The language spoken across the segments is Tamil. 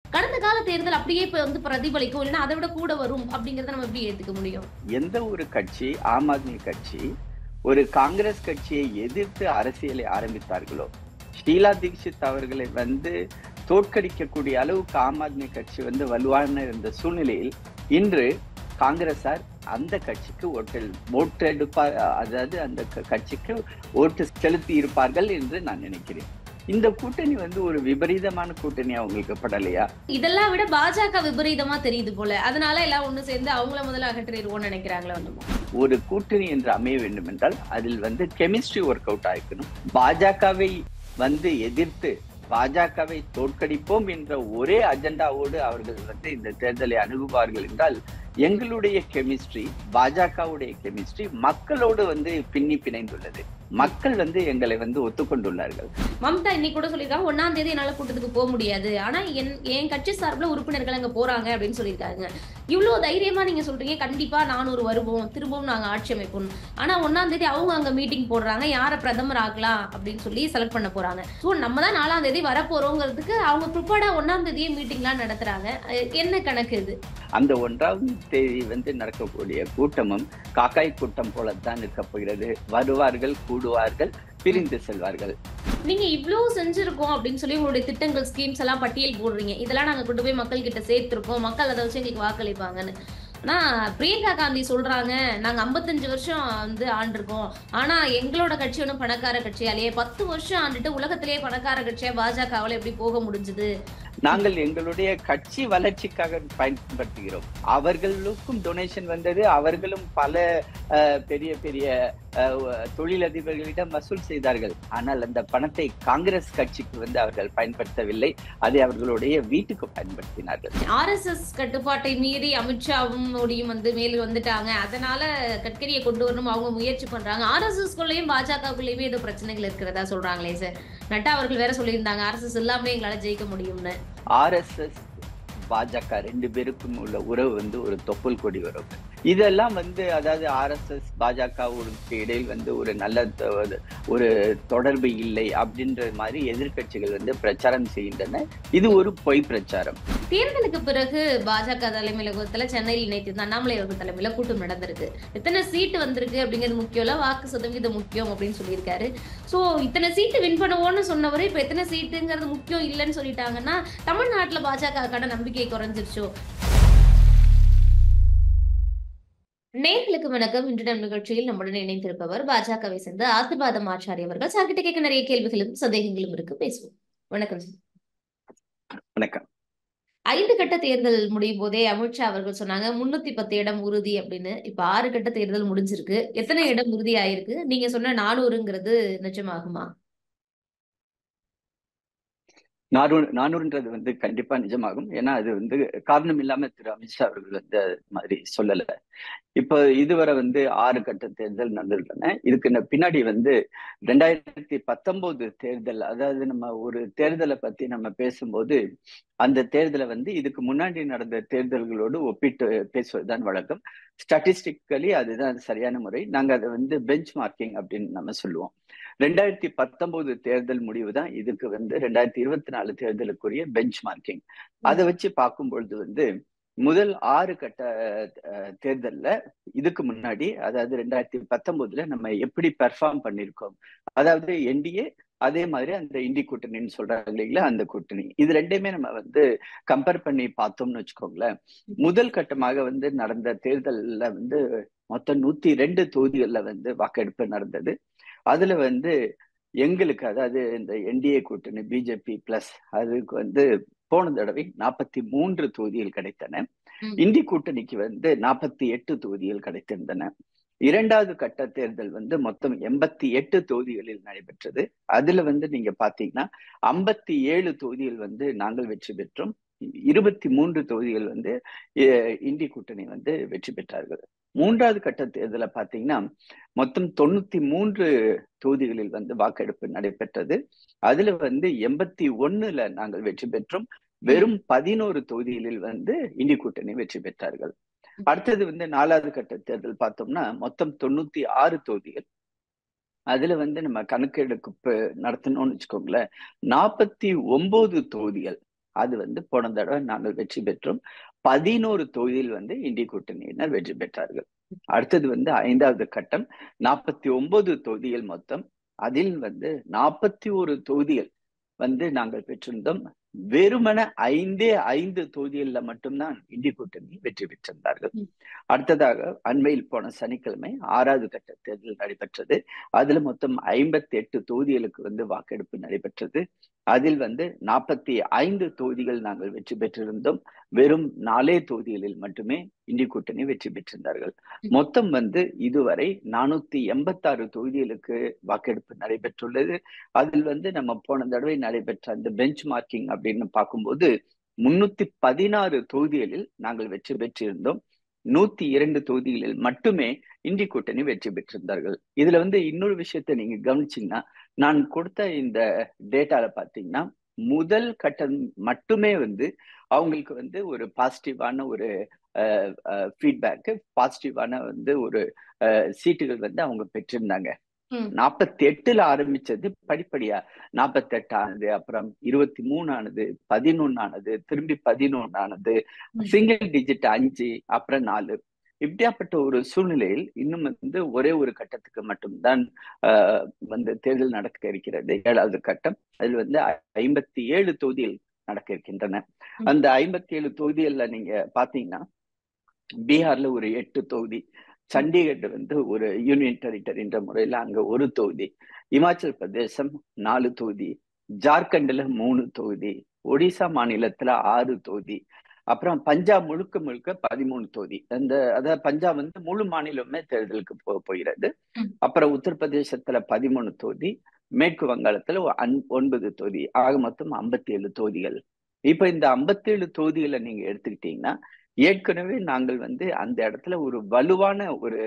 கடந்த கால தேர்தல் அப்படியே இப்ப வந்து பிரதிபலிக்கும் இல்லைன்னா அதை விட கூட வரும் அப்படிங்கறத நம்ம எப்படி ஏத்துக்க முடியும் எந்த ஒரு கட்சி ஆம் ஆத்மி கட்சி ஒரு காங்கிரஸ் கட்சியை எதிர்த்து அரசியலை ஆரம்பித்தார்களோ ஷீலா தீக்ஷித் அவர்களை வந்து தோற்கடிக்கக்கூடிய அளவுக்கு ஆம் ஆத்மி கட்சி வந்து வலுவான இருந்த சூழ்நிலையில் இன்று காங்கிரசார் அந்த கட்சிக்கு ஓட்டு ஓட்டு எடுப்பார் அதாவது அந்த க- கட்சிக்கு ஓட்டு செலுத்தி இருப்பார்கள் என்று நான் நினைக்கிறேன் இந்த கூட்டணி வந்து ஒரு விபரீதமான கூட்டணியா உங்களுக்கு படலையா இதெல்லாம் விட பாஜக விபரீதமா தெரியுது போல அதனால எல்லாம் ஒண்ணு சேர்ந்து அவங்கள முதல்ல அகற்றிடுவோம்னு நினைக்கிறாங்களோ என்னமோ ஒரு கூட்டணி என்று அமைய வேண்டும் என்றால் அதில் வந்து கெமிஸ்ட்ரி ஒர்க் அவுட் ஆயிருக்கணும் பாஜகவை வந்து எதிர்த்து பாஜகவை தோற்கடிப்போம் என்ற ஒரே அஜெண்டாவோடு அவர்கள் வந்து இந்த தேர்தலை அணுகுவார்கள் என்றால் எங்களுடைய கெமிஸ்ட்ரி பாஜகவுடைய கெமிஸ்ட்ரி மக்களோடு வந்து பின்னி பிணைந்துள்ளது மக்கள் வந்து எங்களை வந்து ஒத்துக்கொண்டுள்ளார்கள் மம்தா இன்னைக்கு கூட சொல்லியிருக்காங்க ஒன்னாம் தேதி என்னால கூட்டத்துக்கு போக முடியாது ஆனா என் என் கட்சி சார்பில் உறுப்பினர்கள் அங்க போறாங்க அப்படின்னு சொல்லியிருக்காங்க இவ்வளவு தைரியமா நீங்க சொல்றீங்க கண்டிப்பா நானூறு வருவோம் திரும்பவும் நாங்க ஆட்சி அமைப்போம் ஆனா ஒன்னாம் தேதி அவங்க அங்க மீட்டிங் போடுறாங்க யாரை பிரதமர் ஆக்கலாம் அப்படின்னு சொல்லி செலக்ட் பண்ண போறாங்க ஸோ நம்ம தான் நாலாம் தேதி வரப்போறோங்கிறதுக்கு அவங்க ப்ரிப்பேர்டா ஒன்னாம் தேதியே மீட்டிங்லாம் நடத்துறாங்க அஹ் என்ன கணக்கு இது அந்த ஒன்றாம் தேதி வந்து நடக்கக்கூடிய கூட்டமும் காக்காய் கூட்டம் போலத்தான் இருக்க போகிறது வருவார்கள் கூடுவார்கள் பிரிந்து செல்வார்கள் நீங்க இவ்ளோ செஞ்சிருக்கோம் அப்படின்னு சொல்லி உங்களுடைய திட்டங்கள் ஸ்கீம்ஸ் எல்லாம் பட்டியல் போடுறீங்க இதெல்லாம் நாங்க கொண்டு போய் மக்கள் கிட்ட சேர்த்திருக்கோம் மக்கள் அதை வச்சு எங்களுக்கு வாக்களிப்பாங்கன்னு ஆனா பிரியங்கா காந்தி சொல்றாங்க நாங்க 55 வருஷம் வந்து ஆண்டிருக்கோம் ஆனா எங்களோட கட்சி ஒன்றும் பணக்கார கட்சியாலேயே பத்து வருஷம் ஆண்டுட்டு உலகத்திலேயே பணக்கார கட்சியா பாஜகவால எப்படி போக முடிஞ்சது நாங்கள் எங்களுடைய கட்சி வளர்ச்சிக்காக பயன்படுத்துகிறோம் அவர்களுக்கும் டொனேஷன் வந்தது அவர்களும் பல அஹ், பெரிய பெரிய அஹ், தொழிலதிபர்களிடம் வசூல் செய்தார்கள் ஆனால் அந்த பணத்தை காங்கிரஸ் கட்சிக்கு வந்து அவர்கள் பயன்படுத்தவில்லை அதை அவர்களுடைய வீட்டுக்கு பயன்படுத்தினார்கள் ஆர்எஸ்எஸ் கட்டுப்பாட்டை மீறி அமித்ஷாவும் மோடியும் வந்து மேலும் வந்துட்டாங்க அதனால கட்கரியை கொண்டு வரணும் அவங்க முயற்சி பண்றாங்க ஆர்எஸ்எஸ் குள்ளேயும் பாஜகவுக்குள்ளேயுமே ஏதோ பிரச்சனைகள் இருக்கிறதா சொல்றாங்களே சார் நட்டா அவர்கள் வேற சொல்லியிருந்தாங்க ஆர்எஸ்எஸ் இல்லாமலே எங்களால ஜெயிக்க முடியும்னு ஆர்எஸ்எஸ் பாஜக ரெண்டு பேருக்கும் உள்ள உறவு வந்து ஒரு தொப்புள் கொடி உறவு இதெல்லாம் வந்து அதாவது ஆர்எஸ்எஸ் பாஜகவுக்கு இடையில் வந்து ஒரு நல்ல த- ஒரு தொடர்பு இல்லை அப்படின்ற மாதிரி எதிர்க்கட்சிகள் வந்து பிரச்சாரம் செய்கின்றன இது ஒரு பொய் பிரச்சாரம் தேர்தலுக்கு பிறகு பாஜக தலைமையகத்துல சென்னையில் நேற்று அண்ணாமலை அவர்கள் தலைமையில கூட்டம் நடந்திருக்கு எத்தனை சீட்டு வந்திருக்கு அப்படிங்கிறது முக்கியம் இல்ல வாக்கு சதவீதம் முக்கியம் அப்படின்னு சொல்லியிருக்காரு சோ இத்தனை சீட்டு வின் பண்ணுவோம்னு சொன்னவரு இப்ப எத்தனை சீட்டுங்கிறது முக்கியம் இல்லைன்னு சொல்லிட்டாங்கன்னா தமிழ்நாட்டுல பாஜகக்கான நம்பிக்கை குறைஞ்சிருச்சோ நேர்களுக்கு வணக்கம் இன்று நம் நிகழ்ச்சியில் நம்முடன் இணைந்திருப்பவர் பாஜகவை சேர்ந்த ஆசிர்வாதம் ஆச்சாரி அவர்கள் சார்கிட்ட கேட்க நிறைய கேள்விகளும் சந்தேகங்களும் இருக்கு பேசுவோம் வணக்கம் சார் வணக்கம் ஐந்து கட்ட தேர்தல் முடியும் போதே அமித்ஷா அவர்கள் சொன்னாங்க முன்னூத்தி பத்து இடம் உறுதி அப்படின்னு இப்ப ஆறு கட்ட தேர்தல் முடிஞ்சிருக்கு எத்தனை இடம் உறுதி ஆயிருக்கு நீங்க சொன்ன நானூறுங்கிறது நிஜமாகுமா நானூறு நானூறுன்றது வந்து கண்டிப்பா நிஜமாகும் ஏன்னா அது வந்து காரணம் இல்லாம திரு அமித்ஷா அவர்கள் வந்து அது மாதிரி சொல்லல இப்ப இதுவரை வந்து ஆறு கட்ட தேர்தல் நடந்துள்ளன இதுக்கு ந- பின்னாடி வந்து ரெண்டாயிரத்தி பத்தொன்பது தேர்தல் அதாவது நம்ம ஒரு தேர்தலை பத்தி நம்ம பேசும்போது அந்த தேர்தலை வந்து இதுக்கு முன்னாடி நடந்த தேர்தல்களோடு ஒப்பிட்டு பேசுவதுதான் வழக்கம் ஸ்டாட்டிஸ்டிக்கலி அதுதான் சரியான முறை நாங்க அதை வந்து பெஞ்ச் மார்க்கிங் அப்படின்னு நம்ம சொல்லுவோம் ரெண்டாயிரத்தி பத்தொன்பது தேர்தல் முடிவு தான் இதுக்கு வந்து ரெண்டாயிரத்தி இருபத்தி நாலு தேர்தலுக்குரிய பெஞ்ச் மார்க்கிங் அதை வச்சு பார்க்கும் பொழுது வந்து முதல் ஆறு கட்ட அஹ், தேர்தல்ல இதுக்கு முன்னாடி அதாவது ரெண்டாயிரத்தி பத்தொன்பதுல நம்ம எப்படி பெர்ஃபார்ம் பண்ணிருக்கோம் அதாவது என்டிஏ அதே மாதிரி அந்த இந்தி கூட்டணின்னு சொல்றாங்க இல்லைங்களா அந்த கூட்டணி இது ரெண்டையுமே நம்ம வந்து கம்பேர் பண்ணி பார்த்தோம்னு வச்சுக்கோங்களேன் முதல் கட்டமாக வந்து நடந்த தேர்தல்ல வந்து மொத்தம் நூத்தி ரெண்டு தொகுதிகள்ல வந்து வாக்கெடுப்பு நடந்தது அதுல வந்து எங்களுக்கு அதாவது இந்த என்டிஏ கூட்டணி பிஜேபி பிளஸ் அதுக்கு வந்து போன தடவை நாற்பத்தி மூன்று தொகுதிகள் கிடைத்தன ம். இந்தி கூட்டணிக்கு வந்து நாற்பத்தி எட்டு தொகுதிகள் கிடைத்திருந்தன இரண்டாவது கட்ட தேர்தல் வந்து மொத்தம் எண்பத்தி எட்டு தொகுதிகளில் நடைபெற்றது அதுல வந்து நீங்க பாத்தீங்கன்னா ஐம்பத்தி ஏழு தொகுதிகள் வந்து நாங்கள் வெற்றி பெற்றோம் இருபத்தி மூன்று தொகுதிகள் வந்து அஹ், இந்தி கூட்டணி வந்து வெற்றி பெற்றார்கள் மூன்றாவது கட்ட தேர்தலை பாத்தீங்கன்னா மொத்தம் தொண்ணூத்தி மூன்று தொகுதிகளில் வந்து வாக்கெடுப்பு நடைபெற்றது அதுல வந்து எண்பத்தி ஒண்ணுல நாங்கள் வெற்றி பெற்றோம் வெறும் பதினோரு தொகுதிகளில் வந்து இந்தி கூட்டணி வெற்றி பெற்றார்கள் அடுத்தது வந்து நாலாவது கட்ட தேர்தல் பார்த்தோம்னா மொத்தம் தொண்ணூத்தி ஆறு தொகுதிகள் அதுல வந்து நம்ம கணக்கெடுப்பு நடத்தணும்னு வச்சுக்கோங்களேன் நாற்பத்தி ஒன்பது தொகுதிகள் அது வந்து போன தடவை நாங்கள் வெற்றி பெற்றோம் பதினோரு தொகுதியில் வந்து இந்திய கூட்டணியினர் வெற்றி பெற்றார்கள் அடுத்தது வந்து ஐந்தாவது கட்டம் நாற்பத்தி ஒன்பது தொகுதிகள் மொத்தம் அதில் வந்து நாற்பத்தி ஒரு தொகுதிகள் வந்து நாங்கள் பெற்றிருந்தோம் வெறுமன ஐந்தே ஐந்து தொகுதிகள்ல மட்டும்தான் இந்திய கூட்டணி வெற்றி பெற்றிருந்தார்கள் அடுத்ததாக அண்மையில் போன சனிக்கிழமை ஆறாவது கட்ட தேர்தல் நடைபெற்றது அதுல மொத்தம் ஐம்பத்தி எட்டு தொகுதிகளுக்கு வந்து வாக்கெடுப்பு நடைபெற்றது அதில் வந்து நாற்பத்தி ஐந்து தொகுதிகள் நாங்கள் வெற்றி பெற்றிருந்தோம் வெறும் நாலே தொகுதிகளில் மட்டுமே இந்திய கூட்டணி வெற்றி பெற்றிருந்தார்கள் மொத்தம் வந்து இதுவரை நானூத்தி எண்பத்தாறு தொகுதிகளுக்கு வாக்கெடுப்பு நடைபெற்றுள்ளது அதில் வந்து நம்ம போன தடவை நடைபெற்ற அந்த பெஞ்ச் மார்க்கிங் அப்படின்னு பார்க்கும்போது முன்னூத்தி பதினாறு தொகுதிகளில் நாங்கள் வெற்றி பெற்றிருந்தோம் நூத்தி இரண்டு தொகுதிகளில் மட்டுமே இந்திய கூட்டணி வெற்றி பெற்றிருந்தார்கள் இதுல வந்து இன்னொரு விஷயத்த நீங்க கவனிச்சீங்கன்னா நான் கொடுத்த இந்த டேட்டால பாத்தீங்கன்னா முதல் கட்டம் மட்டுமே வந்து அவங்களுக்கு வந்து ஒரு பாசிட்டிவான ஒரு ஃபீட்பேக்கு பாசிட்டிவான வந்து ஒரு சீட்டுகள் வந்து அவங்க பெற்றிருந்தாங்க நாற்பத்தி எட்டுல ஆரம்பிச்சது படிப்படியா நாற்பத்தி எட்டு ஆனது அப்புறம் இருபத்தி மூணு ஆனது பதினொன்னு ஆனது திரும்பி பதினொன்னு ஆனது சிங்கிள் டிஜிட் அஞ்சு அப்புறம் நாலு இப்படியாப்பட்ட ஒரு சூழ்நிலையில் இன்னும் வந்து ஒரே ஒரு கட்டத்துக்கு மட்டும்தான் வந்து தேர்தல் நடக்க இருக்கிறது ஏழாவது கட்டம் அதில் வந்து ஐம்பத்தி ஏழு தொகுதிகள் நடக்க இருக்கின்றன அந்த ஐம்பத்தி ஏழு தொகுதிகள்ல நீங்க பாத்தீங்கன்னா பீகார்ல ஒரு எட்டு தொகுதி சண்டிகர் வந்து ஒரு யூனியன் டெரிட்டரி என்ற முறையில அங்க ஒரு தொகுதி இமாச்சல் பிரதேசம் நாலு தொகுதி ஜார்க்கண்ட்ல மூணு தொகுதி ஒடிசா மாநிலத்துல ஆறு தொகுதி அப்புறம் பஞ்சாப் முழுக்க முழுக்க பதிமூணு தொகுதி அந்த அதாவது பஞ்சாப் வந்து முழு மாநிலமே தேர்தலுக்கு போ போகிறது அப்புறம் உத்தரப்பிரதேசத்துல பதிமூணு தொகுதி மேற்கு வங்காளத்துல ஒன்பது தொகுதி ஆக மொத்தம் ஐம்பத்தி ஏழு தொகுதிகள் இப்ப இந்த ஐம்பத்தி ஏழு தொகுதிகளை நீங்க எடுத்துக்கிட்டீங்கன்னா ஏற்கனவே நாங்கள் வந்து அந்த இடத்துல ஒரு வலுவான ஒரு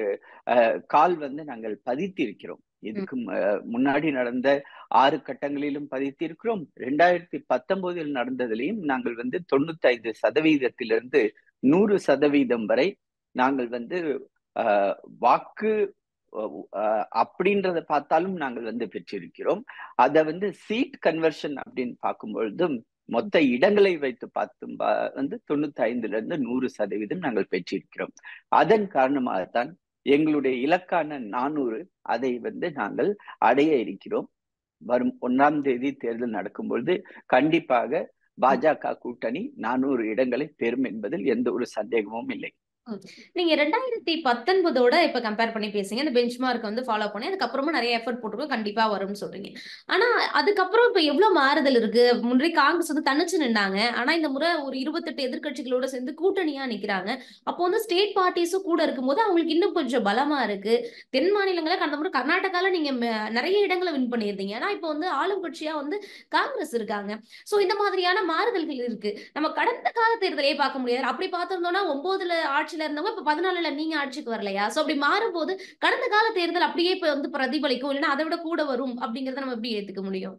கால் வந்து நாங்கள் பதித்து இருக்கிறோம் இதுக்கு முன்னாடி நடந்த ஆறு கட்டங்களிலும் பதித்து இருக்கிறோம் ரெண்டாயிரத்தி பத்தொன்பதில் நடந்ததுலையும் நாங்கள் வந்து தொண்ணூத்தி ஐந்து சதவீதத்திலிருந்து நூறு சதவீதம் வரை நாங்கள் வந்து வாக்கு அப்படின்றத பார்த்தாலும் நாங்கள் வந்து பெற்றிருக்கிறோம் அதை வந்து சீட் கன்வர்ஷன் அப்படின்னு பார்க்கும் பொழுதும் மொத்த இடங்களை வைத்து பார்த்தும் வந்து தொண்ணூத்தி ஐந்துல இருந்து நூறு சதவீதம் நாங்கள் பெற்றிருக்கிறோம் அதன் காரணமாகத்தான் எங்களுடைய இலக்கான நானூறு அதை வந்து நாங்கள் அடைய இருக்கிறோம் வரும் ஒன்றாம் தேதி தேர்தல் நடக்கும் பொழுது கண்டிப்பாக பாஜக கூட்டணி நானூறு இடங்களை பெறும் என்பதில் எந்த ஒரு சந்தேகமும் இல்லை நீங்க ரெண்டாயிரத்தி பத்தொன்பதோட இப்ப கம்பேர் பண்ணி பேசுங்க இந்த பெஞ்ச் மார்க் வந்து ஃபாலோ பண்ணி அதுக்கப்புறமா நிறைய எஃபர்ட் போட்டுருக்கோம் கண்டிப்பா வரும்னு சொல்றீங்க ஆனா அதுக்கப்புறம் இப்ப எவ்வளவு மாறுதல் இருக்கு முன்னாடி காங்கிரஸ் வந்து தனிச்சு நின்னாங்க ஆனா இந்த முறை ஒரு இருபத்தெட்டு எதிர்கட்சிகளோட சேர்ந்து கூட்டணியா நிக்கிறாங்க அப்போ வந்து ஸ்டேட் பார்ட்டிஸும் கூட இருக்கும்போது அவங்களுக்கு இன்னும் கொஞ்சம் பலமா இருக்கு தென் மாநிலங்கள கடந்த முறை கர்நாடகால நீங்க நிறைய இடங்களை வின் பண்ணியிருந்தீங்க ஆனா இப்போ வந்து ஆளும் கட்சியா வந்து காங்கிரஸ் இருக்காங்க சோ இந்த மாதிரியான மாறுதல்கள் இருக்கு நம்ம கடந்த கால தேர்தலே பார்க்க முடியாது அப்படி பார்த்திருந்தோம்னா ஒன்பதுல ஆட்சி ஆட்சியில இருந்தவங்க இப்ப பதினாலுல நீங்க ஆட்சிக்கு வரலையா சோ அப்படி மாறும்போது கடந்த கால தேர்தல் அப்படியே இப்ப வந்து பிரதிபலிக்கும் இல்லைன்னா அதை விட கூட வரும் அப்படிங்கறத நம்ம எப்படி ஏத்துக்க முடியும்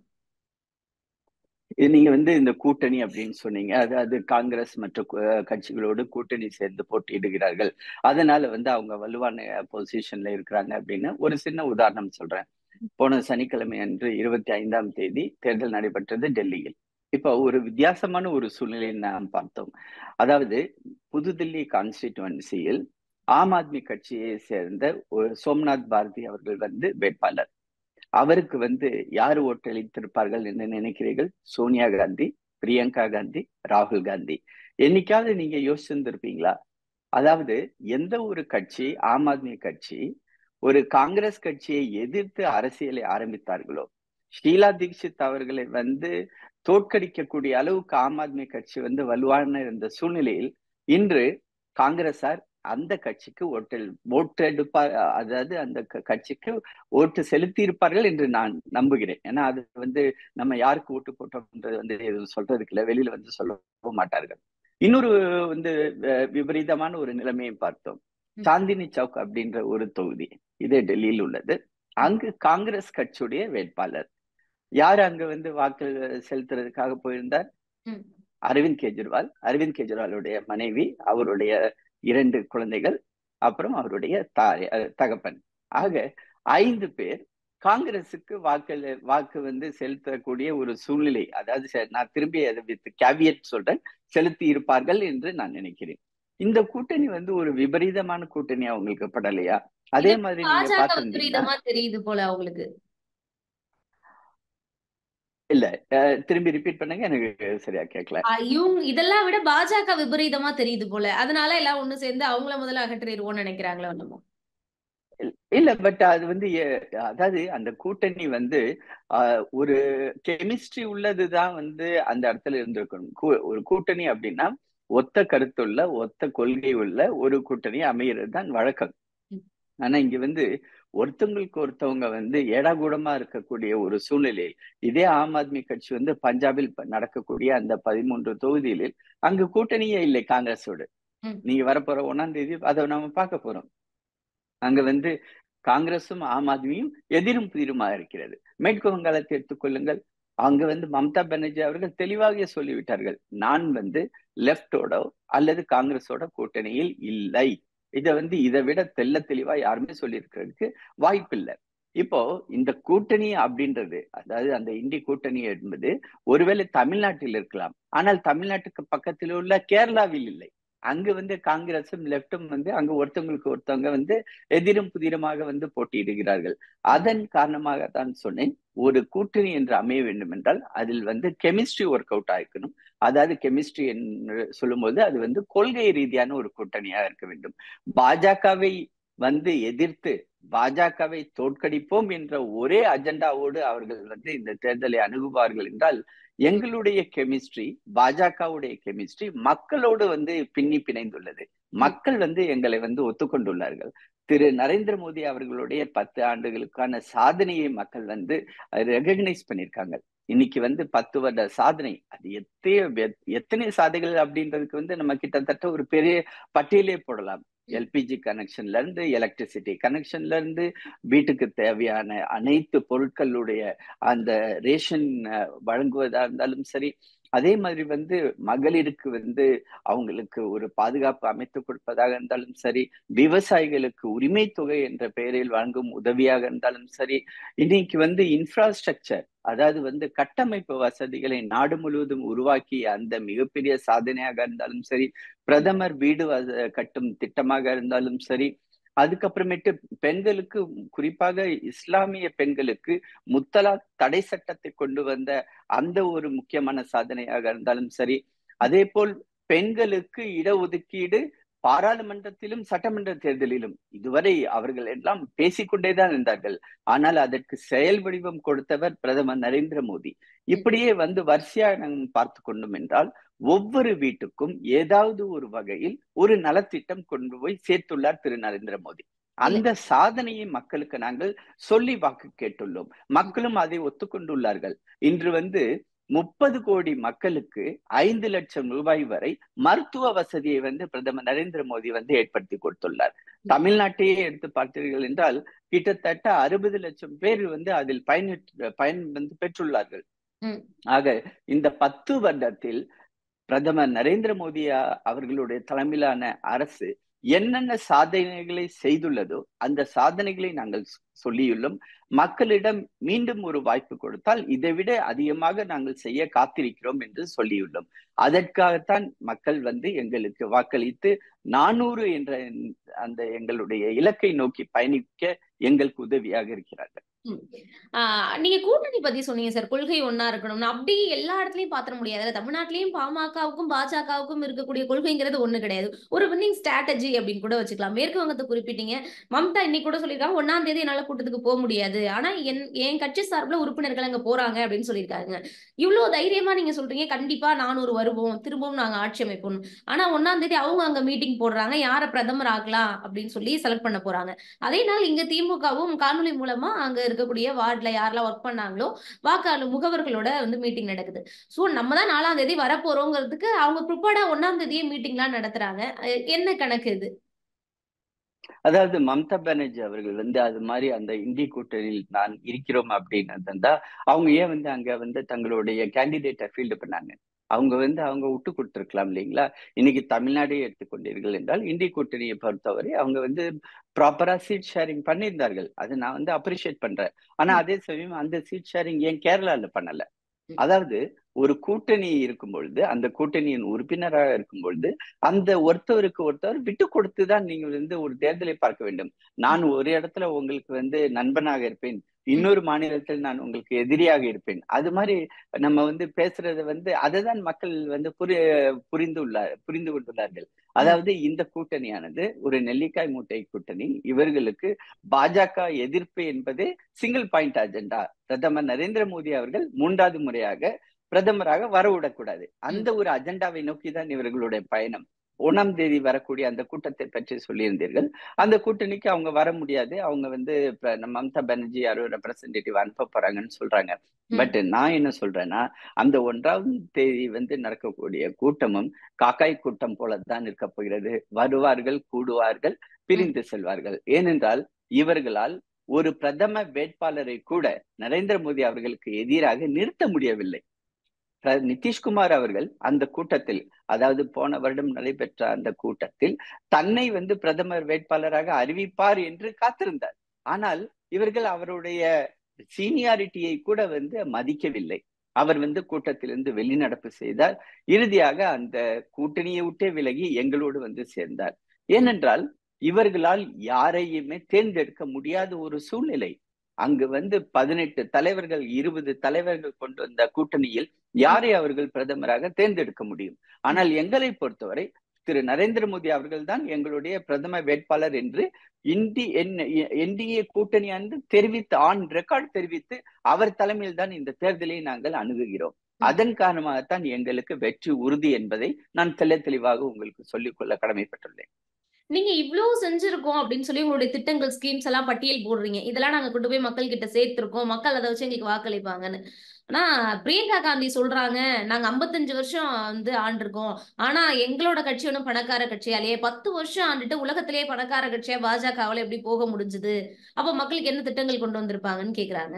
நீங்க வந்து இந்த கூட்டணி அப்படின்னு சொன்னீங்க அது அது காங்கிரஸ் மற்ற கட்சிகளோடு கூட்டணி சேர்ந்து போட்டியிடுகிறார்கள் அதனால வந்து அவங்க வலுவான பொசிஷன்ல இருக்கிறாங்க அப்படின்னு ஒரு சின்ன உதாரணம் சொல்றேன் போன சனிக்கிழமை அன்று இருபத்தி ஐந்தாம் தேதி தேர்தல் நடைபெற்றது டெல்லியில் இப்ப ஒரு வித்தியாசமான ஒரு சூழ்நிலையை நாம் பார்த்தோம் அதாவது புதுதில்லி கான்ஸ்டிடுவன்சியில் ஆம் ஆத்மி கட்சியை சேர்ந்த ஒரு சோம்நாத் பாரதி அவர்கள் வந்து வேட்பாளர் அவருக்கு வந்து யார் ஓட்டளித்திருப்பார்கள் என்று நினைக்கிறீர்கள் சோனியா காந்தி பிரியங்கா காந்தி ராகுல் காந்தி என்னைக்காவது நீங்க யோசிச்சிருந்திருப்பீங்களா அதாவது எந்த ஒரு கட்சி ஆம் ஆத்மி கட்சி ஒரு காங்கிரஸ் கட்சியை எதிர்த்து அரசியலை ஆரம்பித்தார்களோ ஷீலா தீக்ஷித் அவர்களை வந்து தோற்கடிக்கக்கூடிய அளவுக்கு ஆம் ஆத்மி கட்சி வந்து வலுவான இருந்த சூழ்நிலையில் இன்று காங்கிரசார் அந்த கட்சிக்கு ஓட்டு ஓட்டு எடுப்பார் அதாவது அந்த கட்சிக்கு ஓட்டு செலுத்தி இருப்பார்கள் என்று நான் நம்புகிறேன் ஏன்னா அது வந்து நம்ம யாருக்கு ஓட்டு போட்டோம்ன்றது வந்து எதுவும் சொல்றதுக்கு இல்லை வெளியில வந்து சொல்ல மாட்டார்கள் இன்னொரு வந்து விபரீதமான ஒரு நிலைமையை பார்த்தோம் சாந்தினி சவுக் அப்படின்ற ஒரு தொகுதி இது டெல்லியில் உள்ளது அங்கு காங்கிரஸ் கட்சியுடைய வேட்பாளர் யார் அங்க வந்து வாக்கு செலுத்துறதுக்காக போயிருந்தார் அரவிந்த் கெஜ்ரிவால் அரவிந்த் கெஜ்ரிவாலுடைய மனைவி அவருடைய இரண்டு குழந்தைகள் அப்புறம் அவருடைய தாய் தகப்பன் ஆக ஐந்து பேர் காங்கிரஸுக்கு வாக்கு வாக்கு வந்து செலுத்தக்கூடிய ஒரு சூழ்நிலை அதாவது ச- நான் திரும்பி அதை வித் கேவியட் சொல்றேன் செலுத்தி இருப்பார்கள் என்று நான் நினைக்கிறேன் இந்த கூட்டணி வந்து ஒரு விபரீதமான கூட்டணியா உங்களுக்கு படலையா அதே இது மாதிரி நீங்க பாஜக பார்த்திருந்தீங்கன்னா விபரீதமா தெரியுது போல அவங்களுக்கு இல்ல அஹ், திரும்பி ரிப்பீட் பண்ணுங்க எனக்கு சரியா கேட்கல ஆஹ் இவங்க இதெல்லாம் விட பாஜக விபரீதமா தெரியுது போல அதனால எல்லாம் ஒண்ணு சேர்ந்து அவங்கள முதல்ல அகற்றிடுவோம்னு நினைக்கிறாங்களோ என்னமோ இல்ல பட் அது வந்து எ- அதாவது அந்த கூட்டணி வந்து ஆஹ், ஒரு கெமிஸ்ட்ரி உள்ளதுதான் வந்து அந்த இடத்துல இருந்திருக்கணும் கூ- ஒரு கூட்டணி அப்படின்னா ஒத்த கருத்துள்ள ஒத்த கொள்கை உள்ள ஒரு கூட்டணி அமைகிறது தான் வழக்கம் ம். ஆனா இங்க வந்து ஒருத்தவங்களுக்கு ஒருத்தவங்க வந்து ஏடாகூடமா இருக்கக்கூடிய ஒரு சூழ்நிலையில் இதே ஆம் ஆத்மி கட்சி வந்து பஞ்சாபில் ப- நடக்கக்கூடிய அந்த பதிமூன்று தொகுதிகளில் அங்கு கூட்டணியே இல்லை காங்கிரஸோடு ம். நீங்க வரப்போற ஒன்னாம் தேதி அதை நாம பார்க்க போறோம் அங்க வந்து காங்கிரசும் ஆம் ஆத்மியும் எதிரும் புதிருமா இருக்கிறது மேற்கு வங்காளத்தை எடுத்துக்கொள்ளுங்கள் அங்க வந்து மம்தா பானர்ஜி அவர்கள் தெளிவாக சொல்லிவிட்டார்கள் நான் வந்து லெப்டோட அல்லது காங்கிரஸோட கூட்டணியில் இல்லை இதை வந்து இதை விட தெள்ள தெளிவா யாருமே சொல்லியிருக்கிறதுக்கு வாய்ப்பில்லை இப்போ இந்த கூட்டணி அப்படின்றது அதாவது அந்த இந்தி கூட்டணி என்பது ஒருவேளை தமிழ்நாட்டில் இருக்கலாம் ஆனால் தமிழ்நாட்டுக்கு பக்கத்தில் உள்ள கேரளாவில் இல்லை அங்கு வந்து காங்கிரசும் லெப்டும் வந்து அங்கு ஒருத்தவங்களுக்கு ஒருத்தவங்க வந்து எதிரும் புதிரமாக வந்து போட்டியிடுகிறார்கள் அதன் காரணமாக தான் சொன்னேன் ஒரு கூட்டணி என்று அமைய வேண்டும் என்றால் அதில் வந்து கெமிஸ்ட்ரி ஒர்க் அவுட் ஆயிருக்கணும் அதாவது கெமிஸ்ட்ரி என்று சொல்லும்போது அது வந்து கொள்கை ரீதியான ஒரு கூட்டணியாக இருக்க வேண்டும் பாஜகவை வந்து எதிர்த்து பாஜகவை தோற்கடிப்போம் என்ற ஒரே அஜெண்டாவோடு அவர்கள் வந்து இந்த தேர்தலை அணுகுவார்கள் என்றால் எங்களுடைய கெமிஸ்ட்ரி பாஜகவுடைய கெமிஸ்ட்ரி மக்களோடு வந்து பின்னி பிணைந்துள்ளது மக்கள் வந்து எங்களை வந்து ஒத்துக்கொண்டுள்ளார்கள் திரு நரேந்திர மோடி அவர்களுடைய பத்து ஆண்டுகளுக்கான சாதனையை மக்கள் வந்து ரெகக்னைஸ் பண்ணியிருக்காங்க இன்னைக்கு வந்து பத்து வருட சாதனை அது எத்தனை எத்தனை சாதனைகள் அப்படின்றதுக்கு வந்து நம்ம கிட்டத்தட்ட ஒரு பெரிய பட்டியலே போடலாம் எல்பிஜி கனெக்ஷன்ல இருந்து எலக்ட்ரிசிட்டி கனெக்ஷன்ல இருந்து வீட்டுக்கு தேவையான அனைத்து பொருட்களுடைய அந்த ரேஷன் வழங்குவதா இருந்தாலும் சரி அதே மாதிரி வந்து மகளிருக்கு வந்து அவங்களுக்கு ஒரு பாதுகாப்பு அமைத்து கொடுப்பதாக இருந்தாலும் சரி விவசாயிகளுக்கு உரிமை தொகை என்ற பெயரில் வழங்கும் உதவியாக இருந்தாலும் சரி இன்னைக்கு வந்து இன்ஃப்ராஸ்ட்ரக்சர் அதாவது வந்து கட்டமைப்பு வசதிகளை நாடு முழுவதும் உருவாக்கிய அந்த மிகப்பெரிய சாதனையாக இருந்தாலும் சரி பிரதமர் வீடு கட்டும் திட்டமாக இருந்தாலும் சரி அதுக்கப்புறமேட்டு பெண்களுக்கு குறிப்பாக இஸ்லாமிய பெண்களுக்கு முத்தலாக் தடை சட்டத்தை கொண்டு வந்த அந்த ஒரு முக்கியமான சாதனையாக இருந்தாலும் சரி அதே போல் பெண்களுக்கு இடஒதுக்கீடு பாராளுமன்றத்திலும் சட்டமன்ற தேர்தலிலும் இதுவரை அவர்கள் எல்லாம் பேசிக்கொண்டேதான் இருந்தார்கள் ஆனால் அதற்கு செயல் வடிவம் கொடுத்தவர் பிரதமர் நரேந்திர மோடி இப்படியே வந்து வரிசையா நாம் பார்த்து கொண்டோம் என்றால் ஒவ்வொரு வீட்டுக்கும் ஏதாவது ஒரு வகையில் ஒரு நலத்திட்டம் கொண்டு போய் சேர்த்துள்ளார் திரு நரேந்திர மோடி அந்த சாதனையை மக்களுக்கு நாங்கள் சொல்லி வாக்கு கேட்டுள்ளோம் மக்களும் அதை ஒத்துக்கொண்டுள்ளார்கள் இன்று வந்து முப்பது கோடி மக்களுக்கு ஐந்து லட்சம் ரூபாய் வரை மருத்துவ வசதியை வந்து பிரதமர் நரேந்திர மோடி வந்து ஏற்படுத்தி கொடுத்துள்ளார் தமிழ்நாட்டையே எடுத்து பார்த்தீர்கள் என்றால் கிட்டத்தட்ட அறுபது லட்சம் பேர் வந்து அதில் பயனற்று பயன் வந்து பெற்றுள்ளார்கள் ஆக இந்த பத்து வருடத்தில் பிரதமர் நரேந்திர மோடி அவர்களுடைய தலைமையிலான அரசு என்னென்ன சாதனைகளை செய்துள்ளதோ அந்த சாதனைகளை நாங்கள் சொல்லியுள்ளோம் மக்களிடம் மீண்டும் ஒரு வாய்ப்பு கொடுத்தால் இதை விட அதிகமாக நாங்கள் செய்ய காத்திருக்கிறோம் என்று சொல்லியுள்ளோம் அதற்காகத்தான் மக்கள் வந்து எங்களுக்கு வாக்களித்து நானூறு என்ற அந்த எங்களுடைய இலக்கை நோக்கி பயணிக்க எங்களுக்கு உதவியாக இருக்கிறார்கள் நீங்க கூட்டணி பத்தி சொன்னீங்க சார் கொள்கை ஒன்னா இருக்கணும்னு அப்படி எல்லா இடத்துலயும் பாத்திர முடியாது தமிழ்நாட்டிலயும் பாமகவுக்கும் பாஜகவுக்கும் இருக்கக்கூடிய கொள்கைங்கிறது ஒண்ணு கிடையாது ஒரு வின்னிங் ஸ்ட்ராட்டஜி அப்படின்னு கூட வச்சுக்கலாம் மேற்கு வங்கத்தை குறிப்பிட்டீங்க மம்தா இன்னைக்கு கூட சொல்லியிருக்காங்க ஒன்னாம் தேதி என்னால கூட்டத்துக்கு போக முடியாது ஆனா என் என் கட்சி சார்பில் உறுப்பினர்கள் அங்க போறாங்க அப்படின்னு சொல்லியிருக்காங்க இவ்வளவு தைரியமா நீங்க சொல்றீங்க கண்டிப்பா நானூறு வருவோம் திரும்பவும் நாங்க ஆட்சி அமைப்போம் ஆனா ஒன்னாம் தேதி அவங்க அங்க மீட்டிங் போடுறாங்க யார பிரதமர் ஆகலாம் அப்படின்னு சொல்லி செலக்ட் பண்ண போறாங்க அதே நாள் இங்க திமுகவும் காணொலி மூலமா அங்க இருக்கக்கூடிய வார்டுல யாரெல்லாம் ஒர்க் பண்ணாங்களோ வாக்காளர் முகவர்களோட வந்து மீட்டிங் நடக்குது ஸோ நம்ம தான் நாலாம் தேதி வரப்போறோங்கிறதுக்கு அவங்க ப்ரிப்பேர்டா ஒன்னாம் தேதியே மீட்டிங்லாம் நடத்துறாங்க என்ன கணக்கு இது அதாவது மம்தா பானர்ஜி அவர்கள் வந்து அது மாதிரி அந்த இந்தி கூட்டணியில் நான் இருக்கிறோம் அப்படின்னு இருந்தா அவங்க ஏன் வந்து அங்க வந்து தங்களுடைய கேண்டிடேட்டை ஃபீல்டு பண்ணாங்க அவங்க வந்து அவங்க விட்டு கொடுத்துருக்கலாம் இல்லைங்களா இன்னைக்கு தமிழ்நாடே எடுத்துக்கொண்டீர்கள் என்றால் இந்திய கூட்டணியை பொறுத்தவரை அவங்க வந்து ப்ராப்பரா சீட் ஷேரிங் பண்ணியிருந்தார்கள் அதை நான் வந்து அப்ரிஷியேட் பண்றேன் ஆனா அதே சமயம் அந்த சீட் ஷேரிங் ஏன் கேரளால பண்ணல அதாவது ஒரு கூட்டணி இருக்கும் பொழுது அந்த கூட்டணியின் உறுப்பினராக இருக்கும் பொழுது அந்த ஒருத்தவருக்கு ஒருத்தவர் விட்டு கொடுத்துதான் நீங்கள் வந்து ஒரு தேர்தலை பார்க்க வேண்டும் நான் ஒரு இடத்துல உங்களுக்கு வந்து நண்பனாக இருப்பேன் இன்னொரு மாநிலத்தில் நான் உங்களுக்கு எதிரியாக இருப்பேன் அது மாதிரி நம்ம வந்து பேசுறது வந்து அதுதான் மக்கள் வந்து புரி புரிந்து உள்ளார் புரிந்து கொண்டுள்ளார்கள் அதாவது இந்த கூட்டணியானது ஒரு நெல்லிக்காய் மூட்டை கூட்டணி இவர்களுக்கு பாஜக எதிர்ப்பு என்பது சிங்கிள் பாயிண்ட் அஜெண்டா பிரதமர் நரேந்திர மோடி அவர்கள் மூன்றாவது முறையாக பிரதமராக வரவிடக்கூடாது அந்த ஒரு அஜெண்டாவை நோக்கிதான் இவர்களுடைய பயணம் ஒன்னாம் தேதி வரக்கூடிய அந்த கூட்டத்தை பற்றி சொல்லியிருந்தீர்கள் அந்த கூட்டணிக்கு அவங்க வர முடியாது அவங்க வந்து மம்தா பானர்ஜி யாரும் ரெப்ரசன்டேட்டிவ் அனுப்ப போறாங்கன்னு சொல்றாங்க பட் நான் என்ன சொல்றேன்னா அந்த ஒன்றாம் தேதி வந்து நடக்கக்கூடிய கூட்டமும் காக்காய் கூட்டம் போலதான் இருக்க போகிறது வருவார்கள் கூடுவார்கள் பிரிந்து செல்வார்கள் ஏனென்றால் இவர்களால் ஒரு பிரதம வேட்பாளரை கூட நரேந்திர மோடி அவர்களுக்கு எதிராக நிறுத்த முடியவில்லை நிதிஷ்குமார் அவர்கள் அந்த கூட்டத்தில் அதாவது போன வருடம் நடைபெற்ற அந்த கூட்டத்தில் தன்னை வந்து பிரதமர் வேட்பாளராக அறிவிப்பார் என்று காத்திருந்தார் ஆனால் இவர்கள் அவருடைய சீனியாரிட்டியை கூட வந்து மதிக்கவில்லை அவர் வந்து கூட்டத்திலிருந்து வெளிநடப்பு செய்தார் இறுதியாக அந்த கூட்டணியை விட்டே விலகி எங்களோடு வந்து சேர்ந்தார் ஏனென்றால் இவர்களால் யாரையுமே தேர்ந்தெடுக்க முடியாத ஒரு சூழ்நிலை அங்கு வந்து பதினெட்டு தலைவர்கள் இருபது தலைவர்கள் கொண்டு வந்த கூட்டணியில் யாரை அவர்கள் பிரதமராக தேர்ந்தெடுக்க முடியும் ஆனால் எங்களை பொறுத்தவரை திரு நரேந்திர மோடி அவர்கள் தான் எங்களுடைய பிரதம வேட்பாளர் என்று இந்தி என்டிஏ கூட்டணி அன்று தெரிவித்து ஆன் ரெக்கார்ட் தெரிவித்து அவர் தலைமையில் தான் இந்த தேர்தலை நாங்கள் அணுகுகிறோம் அதன் காரணமாகத்தான் எங்களுக்கு வெற்றி உறுதி என்பதை நான் தெல்ல தெளிவாக உங்களுக்கு சொல்லிக்கொள்ள கடமைப்பட்டுள்ளேன் நீங்க இவ்வளவு செஞ்சிருக்கோம் அப்படின்னு சொல்லி உங்களுடைய திட்டங்கள் ஸ்கீம்ஸ் எல்லாம் பட்டியல் போடுறீங்க இதெல்லாம் நாங்க கொண்டு போய் மக்கள் கிட்ட சேர்த்திருக்கோம் மக்கள் அதை வச்சு எங்களுக்கு வாக்களிப்பாங்கன்னு ஆனா பிரியங்கா காந்தி சொல்றாங்க நாங்க ஐம்பத்தஞ்சு வருஷம் வந்து ஆண்டிருக்கோம் ஆனா எங்களோட கட்சி ஒன்றும் பணக்கார கட்சியாலேயே பத்து வருஷம் ஆண்டுட்டு உலகத்திலேயே பணக்கார கட்சியா பாஜகவால எப்படி போக முடிஞ்சுது அப்ப மக்களுக்கு என்ன திட்டங்கள் கொண்டு வந்திருப்பாங்கன்னு கேக்குறாங்க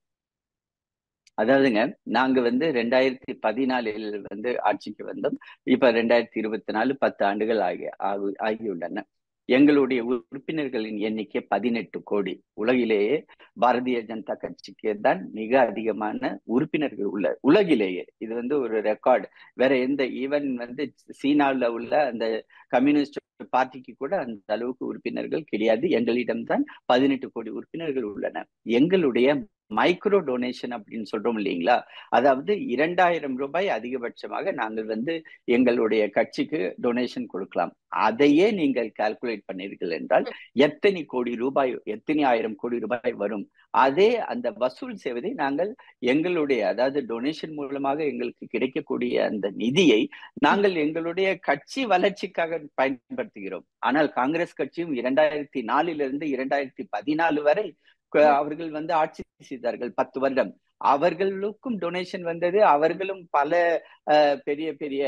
அதாவதுங்க நாங்க வந்து ரெண்டாயிரத்தி பதினாலில் வந்து ஆட்சிக்கு வந்தோம் இப்ப ரெண்டாயிரத்தி இருபத்தி நாலு பத்து ஆண்டுகள் ஆகி ஆகியுள்ளன எங்களுடைய உறுப்பினர்களின் எண்ணிக்கை பதினெட்டு கோடி உலகிலேயே பாரதிய ஜனதா கட்சிக்கு தான் மிக அதிகமான உறுப்பினர்கள் உள்ள உலகிலேயே இது வந்து ஒரு ரெக்கார்டு வேற எந்த ஈவன் வந்து சீனாவில் உள்ள அந்த கம்யூனிஸ்ட் பார்ட்டிக்கு கூட அந்த அளவுக்கு உறுப்பினர்கள் கிடையாது எங்களிடம்தான் பதினெட்டு கோடி உறுப்பினர்கள் உள்ளன எங்களுடைய மைக்ரோ டொனேஷன் அப்படின்னு சொல்றோம் இல்லைங்களா அதாவது இரண்டாயிரம் ரூபாய் அதிகபட்சமாக நாங்கள் வந்து எங்களுடைய கட்சிக்கு டொனேஷன் கொடுக்கலாம் அதையே நீங்கள் கால்குலேட் பண்ணீர்கள் என்றால் எத்தனை கோடி ரூபாய் எத்தனை ஆயிரம் கோடி ரூபாய் வரும் அதே அந்த வசூல் செய்வதை நாங்கள் எங்களுடைய அதாவது டொனேஷன் மூலமாக எங்களுக்கு கிடைக்கக்கூடிய அந்த நிதியை நாங்கள் எங்களுடைய கட்சி வளர்ச்சிக்காக பயன்படுத்துகிறோம் ஆனால் காங்கிரஸ் கட்சியும் இரண்டாயிரத்தி நாலிலிருந்து இரண்டாயிரத்தி பதினாலு வரை அவர்கள் வந்து ஆட்சி செய்தார்கள் பத்து வருடம் அவர்களுக்கும் டொனேஷன் வந்தது அவர்களும் பல பெரிய பெரிய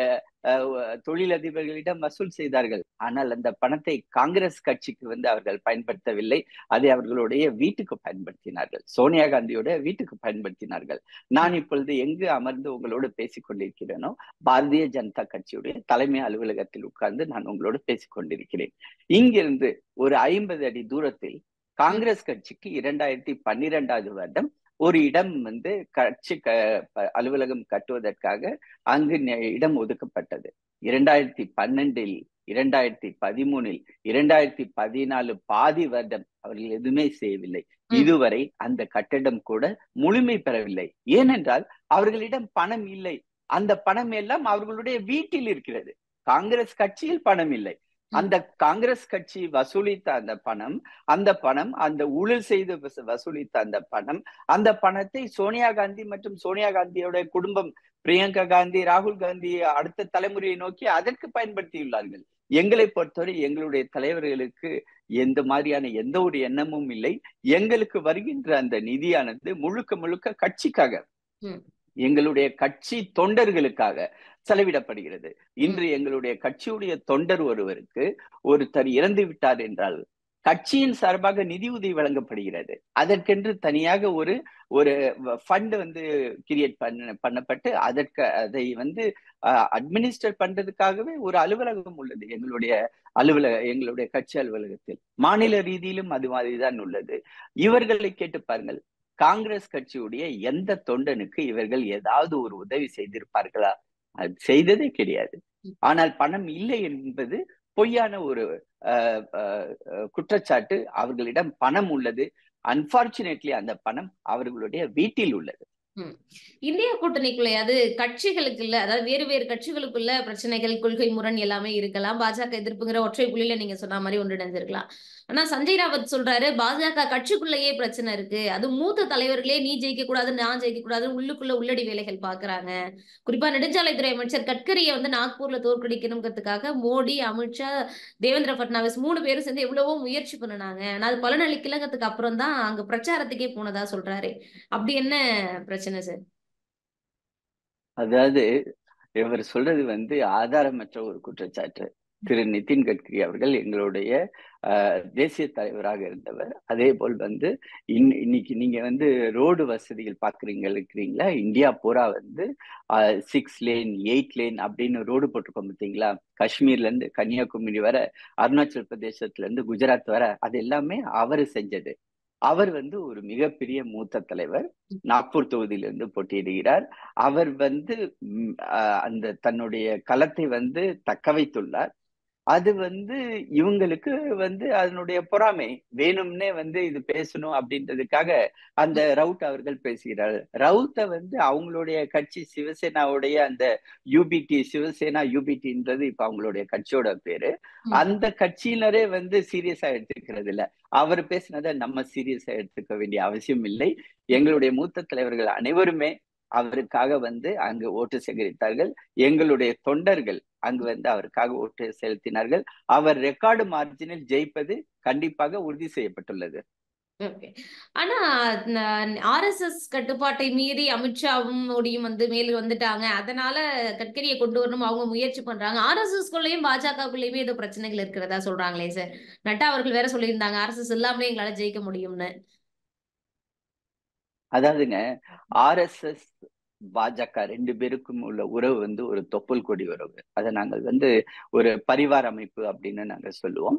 தொழிலதிபர்களிடம் வசூல் செய்தார்கள் ஆனால் அந்த பணத்தை காங்கிரஸ் கட்சிக்கு வந்து அவர்கள் பயன்படுத்தவில்லை அதை அவர்களுடைய வீட்டுக்கு பயன்படுத்தினார்கள் சோனியா காந்தியோட வீட்டுக்கு பயன்படுத்தினார்கள் நான் இப்பொழுது எங்கு அமர்ந்து உங்களோடு பேசிக் கொண்டிருக்கிறேனோ பாரதிய ஜனதா கட்சியுடைய தலைமை அலுவலகத்தில் உட்கார்ந்து நான் உங்களோடு பேசிக் கொண்டிருக்கிறேன் இங்கிருந்து ஒரு ஐம்பது அடி தூரத்தில் காங்கிரஸ் கட்சிக்கு இரண்டாயிரத்தி பன்னிரெண்டாவது வருடம் ஒரு இடம் வந்து கட்சி அலுவலகம் கட்டுவதற்காக அங்கு இடம் ஒதுக்கப்பட்டது இரண்டாயிரத்தி பன்னெண்டில் இரண்டாயிரத்தி பதிமூணில் இரண்டாயிரத்தி பதினாலு பாதி வருடம் அவர்கள் எதுவுமே செய்யவில்லை இதுவரை அந்த கட்டடம் கூட முழுமை பெறவில்லை ஏனென்றால் அவர்களிடம் பணம் இல்லை அந்த பணம் எல்லாம் அவர்களுடைய வீட்டில் இருக்கிறது காங்கிரஸ் கட்சியில் பணம் இல்லை அந்த காங்கிரஸ் கட்சி வசூலித்த அந்த பணம் அந்த பணம் அந்த ஊழல் செய்து வசூலித்த அந்த பணம் அந்த பணத்தை சோனியா காந்தி மற்றும் சோனியா காந்தியோட குடும்பம் பிரியங்கா காந்தி ராகுல் காந்தி அடுத்த தலைமுறையை நோக்கி அதற்கு பயன்படுத்தியுள்ளார்கள் எங்களை பொறுத்தவரை எங்களுடைய தலைவர்களுக்கு எந்த மாதிரியான எந்த ஒரு எண்ணமும் இல்லை எங்களுக்கு வருகின்ற அந்த நிதியானது முழுக்க முழுக்க கட்சிக்காக எங்களுடைய கட்சி தொண்டர்களுக்காக செலவிடப்படுகிறது இன்று எங்களுடைய கட்சியுடைய தொண்டர் ஒருவருக்கு ஒருத்தர் இறந்து விட்டார் என்றால் கட்சியின் சார்பாக நிதி உதவி வழங்கப்படுகிறது அதற்கென்று தனியாக ஒரு ஒரு ஃபண்ட் வந்து கிரியேட் பண்ண பண்ணப்பட்டு அதற்கு அதை வந்து அட்மினிஸ்டர் பண்றதுக்காகவே ஒரு அலுவலகம் உள்ளது எங்களுடைய அலுவலக எங்களுடைய கட்சி அலுவலகத்தில் மாநில ரீதியிலும் அது மாதிரிதான் உள்ளது இவர்களை கேட்டு பாருங்கள் காங்கிரஸ் கட்சியுடைய எந்த தொண்டனுக்கு இவர்கள் ஏதாவது ஒரு உதவி செய்திருப்பார்களா அது செய்ததே கிடையாது ஆனால் பணம் இல்லை என்பது பொய்யான ஒரு குற்றச்சாட்டு அவர்களிடம் பணம் உள்ளது அன்பார்ச்சுனேட்லி அந்த பணம் அவர்களுடைய வீட்டில் உள்ளது இந்திய கூட்டணிக்குள்ளையாவது கட்சிகளுக்குள்ள அதாவது வேறு வேறு கட்சிகளுக்குள்ள பிரச்சனைகள் கொள்கை முரண் எல்லாமே இருக்கலாம் பாஜக எதிர்ப்புங்கிற ஒற்றை புள்ளியில நீங்க சொன்ன மாதிரி ஒன்றிணைஞ்சிருக்கலாம் ஆனா சஞ்சய் ராவத் சொல்றாரு பாஜக கட்சிக்குள்ளேயே பிரச்சனை இருக்கு அது மூத்த தலைவர்களே நீ ஜெயிக்க கூடாது நான் ஜெயிக்க கூடாது உள்ளுக்குள்ள உள்ளடி வேலைகள் பாக்குறாங்க குறிப்பா நெடுஞ்சாலைத்துறை அமைச்சர் கட்கரியை வந்து நாக்பூர்ல தோற்கடிக்கணுங்கிறதுக்காக மோடி அமித்ஷா தேவேந்திர பட்னாவிஸ் மூணு பேரும் சேர்ந்து எவ்வளவோ முயற்சி பண்ணினாங்க ஆனா அது பலனளிக்கலங்கிறதுக்கு அப்புறம் தான் அங்க பிரச்சாரத்துக்கே போனதா சொல்றாரு அப்படி என்ன பிரச்சனை சார் அதாவது இவர் சொல்றது வந்து ஆதாரமற்ற ஒரு குற்றச்சாட்டு திரு நிதின் கட்கரி அவர்கள் எங்களுடைய தேசிய தலைவராக இருந்தவர் அதே போல் வந்து இன் இன்னைக்கு நீங்க வந்து ரோடு வசதிகள் பாக்குறீங்க இருக்கிறீங்களா இந்தியா பூரா வந்து சிக்ஸ் லேன் எயிட் லேன் அப்படின்னு ரோடு போட்டிருக்கோம் பார்த்தீங்களா காஷ்மீர்ல இருந்து கன்னியாகுமரி வர அருணாச்சல் பிரதேசத்துல இருந்து குஜராத் வர அது எல்லாமே அவர் செஞ்சது அவர் வந்து ஒரு மிகப்பெரிய மூத்த தலைவர் நாக்பூர் தொகுதியிலிருந்து போட்டியிடுகிறார் அவர் வந்து அந்த தன்னுடைய களத்தை வந்து தக்க வைத்துள்ளார் அது வந்து இவங்களுக்கு வந்து அதனுடைய பொறாமை வேணும்னே வந்து இது பேசணும் அப்படின்றதுக்காக அந்த ரவுட் அவர்கள் பேசுகிறார் ரவுத்தை வந்து அவங்களுடைய கட்சி சிவசேனாவுடைய அந்த யூபிடி சிவசேனா யூபிடின்றது இப்ப அவங்களுடைய கட்சியோட பேரு அந்த கட்சியினரே வந்து சீரியஸா எடுத்துக்கிறது இல்ல அவர் பேசினதை நம்ம சீரியஸா எடுத்துக்க வேண்டிய அவசியம் இல்லை எங்களுடைய மூத்த தலைவர்கள் அனைவருமே அவருக்காக வந்து அங்கு ஓட்டு சேகரித்தார்கள் எங்களுடைய தொண்டர்கள் அங்கு வந்து அவருக்காக ஓட்டு செலுத்தினார்கள் அவர் ரெக்கார்டு மார்ஜினில் ஜெயிப்பது கண்டிப்பாக உறுதி செய்யப்பட்டுள்ளது ஓகே ஆனா ஆர் எஸ் எஸ் கட்டுப்பாட்டை மீறி அமித்ஷாவும் மோடியும் வந்து மேல் வந்துட்டாங்க அதனால கட்கரியை கொண்டு வரணும் அவங்க முயற்சி பண்றாங்க ஆர் எஸ் எஸ் குள்ளேயும் பாஜகக்குள்ளேயுமே ஏதோ பிரச்சனைகள் இருக்கிறதா சொல்றாங்களே சார் நட்டா அவர்கள் வேற சொல்லியிருந்தாங்க ஆர் எஸ் எஸ் இல்லாமலே எங்களால ஜெயிக்க முடியும்னு அதாவதுங்க ஆர் எஸ் எஸ் பாஜக ரெண்டு பேருக்கும் உள்ள உறவு வந்து ஒரு தொப்புள் கொடி உறவு அதை நாங்கள் வந்து ஒரு பரிவார அமைப்பு அப்படின்னு நாங்க சொல்லுவோம்